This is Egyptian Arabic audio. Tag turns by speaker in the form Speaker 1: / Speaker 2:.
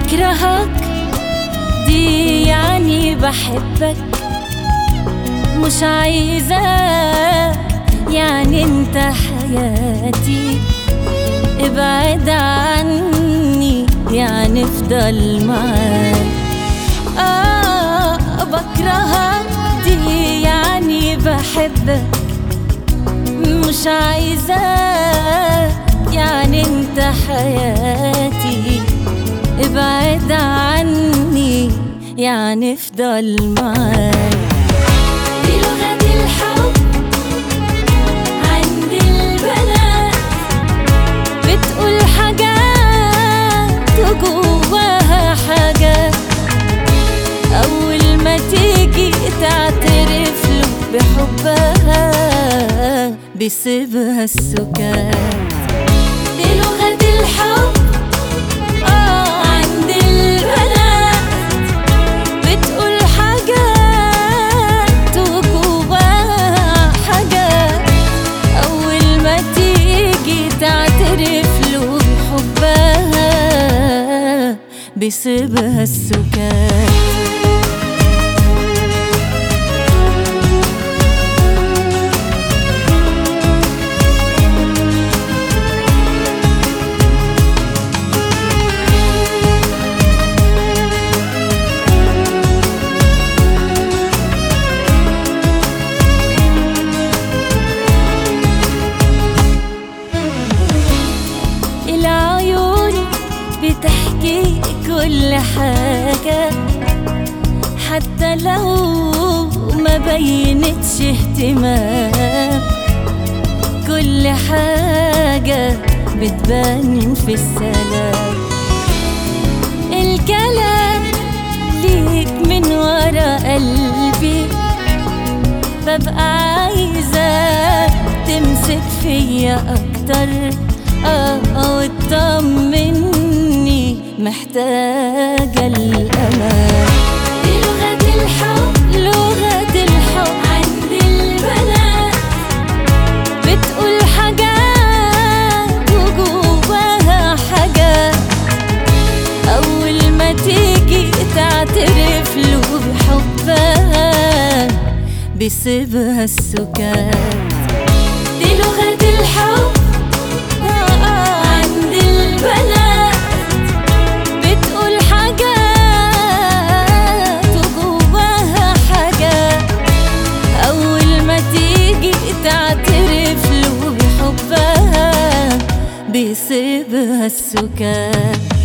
Speaker 1: بكرهك دي يعني بحبك مش عايزاك يعني انت حياتي ابعد عني يعني افضل معاك آه بكرهك دي يعني بحبك مش عايزاك يعني انت حياتي ابعد عني يعني افضل معاي دي لغة الحب عند البنات بتقول حاجات وجواها حاجات أول ما تيجي تعترف له بحبها بيسيبها السكات دي لغة الحب آه عند البنات بتقول حاجات وجواها حاجات أول ما تيجي تعترف له بحبها بيسيبها السكات العيون بتحكي كل حاجة حتى لو ما بينتش اهتمام كل حاجة بتبان في السلام الكلام ليك من ورا قلبي ببقى عايزة تمسك فيا أكتر اه وتطمني محتاجة الأمان دي لغة الحب لغة الحب عند البنات بتقول حاجات وجواها حاجات أول ما تيجي تعترف له بحبها بيسيبها السكات دي لغة الحب آه آه عند البنات بتقول حاجات وجواها حاجات أول ما تيجي تعترف له بحبها بيسيبها السكات